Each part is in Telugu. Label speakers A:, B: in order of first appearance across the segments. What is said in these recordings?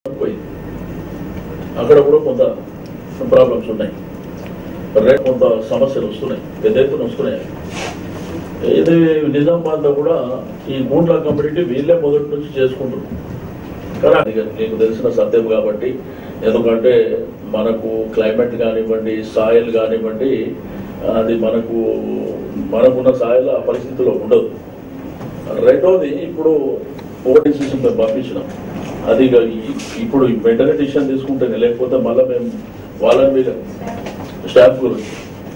A: పోయింది అక్కడ కూడా కొంత ప్రాబ్లమ్స్ ఉన్నాయి రేపు కొంత సమస్యలు వస్తున్నాయి పెద్ద ఎత్తున వస్తున్నాయి ఇది నిజామాబాద్లో కూడా ఈ గూండ్ల కమ్యూనిటీ వీళ్ళే మొదటి నుంచి చేసుకుంటున్నారు కానీ అది నీకు తెలిసిన సత్యం కాబట్టి ఎందుకంటే మనకు క్లైమేట్ కానివ్వండి సాయిల్ కానివ్వండి అది మనకు మనకున్న సాయిల్ ఆ పరిస్థితిలో ఉండదు రెండోది ఇప్పుడు ఓటింగ్ సిస్టమ్ మేము పంపించినాం అది ఇక ఈ- ఇప్పుడు వెంటనే డిసిషన్ తీసుకుంటేనే లేకపోతే మళ్ళీ మేము వాళ్ళని వీళ్ళ స్టాఫ్ గురించి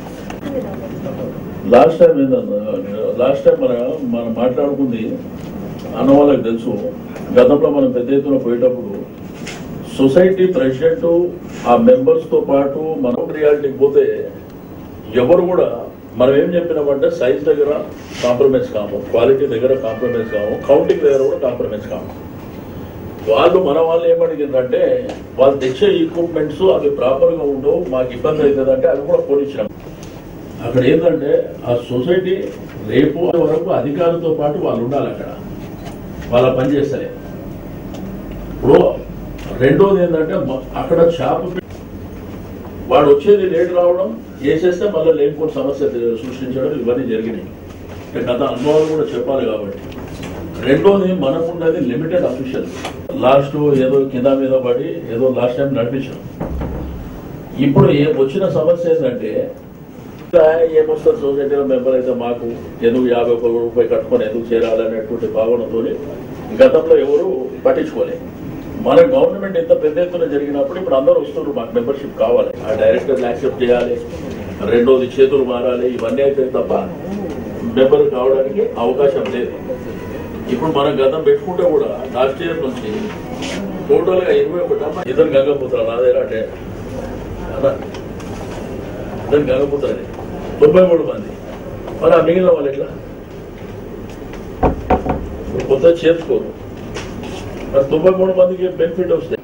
A: లాస్ట్ టైం ఏంటన్నా లాస్ట్ టైం మన మనం మాట్లాడుకుంది అన్న వాళ్ళకి తెలుసు గతంలో మనం పెద్ద ఎత్తున పోయేటప్పుడు సొసైటీ ప్రెసిడెంట్ ఆ మెంబర్స్ తో పాటు మనం రియాలిటీకి పోతే ఎవరు కూడా మనం ఏం చెప్పినామంటే సైజ్ దగ్గర కాంప్రమైజ్ కాము క్వాలిటీ దగ్గర కాంప్రమైజ్ కాము కౌంటింగ్ దగ్గర కూడా కాంప్రమైజ్ కాము వాళ్ళు మన వాళ్ళు ఏమడిగిందంటే వాళ్ళు తెచ్చే ఈక్విప్మెంట్స్ అవి ప్రాపర్ గా ఉండవు మాకు ఇబ్బంది అవుతుందంటే అది కూడా పోనిచ్చినాం అక్కడ ఏంటంటే ఆ సొసైటీ రేపు వరకు అధికారులతో పాటు వాళ్ళు ఉండాలి అక్కడ వాళ్ళ పని చేస్తారు ఇప్పుడు రెండోది ఏంటంటే మ- అక్కడ షాపు పె- వాడు వచ్చేది లేట్ రావడం చేసేస్తే మళ్ళీ లేనిపోయిన సమస్య సృష్టించడం ఇవన్నీ జరిగినాయి అంటే గత అనుభవాలు కూడా చెప్పాలి కాబట్టి రెండోది మనకున్నది లిమిటెడ్ అఫీషియల్ లాస్ట్ ఏదో కింద మీద పడి ఏదో లాస్ట్ టైం నడిపించాం ఇప్పుడు ఏ- వచ్చిన సమస్య ఏంటంటే ఇంకా ఏమొస్తారు సొసైటీలో మెంబర్ అయితే మాకు ఎందుకు యాభై ఒక్క రూపాయి కట్టుకొని ఎందుకు చేరాలనేటువంటి భావనతో గతంలో ఎవరు పట్టించుకోలేదు మన గవర్నమెంట్ ఇంత పెద్ద ఎత్తున జరిగినప్పుడు ఇప్పుడు అందరూ వస్తున్నారు మాకు మెంబర్షిప్ కావాలి ఆ డైరెక్టర్ యాక్సెప్ట్ చేయాలి రెండోది చేతులు మారాలి ఇవన్నీ అయితే తప్ప మెంబర్ కావడానికి అవకాశం లేదు ఇప్పుడు మనం గతం పెట్టుకుంటే కూడా లాస్ట్ ఇయర్ నుంచి టోటల్ గా ఇరవై ఒకటి అమ్మ ఇద్దరు గంగపుత్రాలు నా దగ్గర అంటే అలా ఇద్దరు గంగపుత్రాలు తొంభై మూడు మంది మరి ఆ మిగిలిన వాళ్ళు ఎట్లా ఇప్పుడు కొత్త చేర్చుకోరు మరి తొంభై మూడు మందికి బెనిఫిట్ వస్తాయి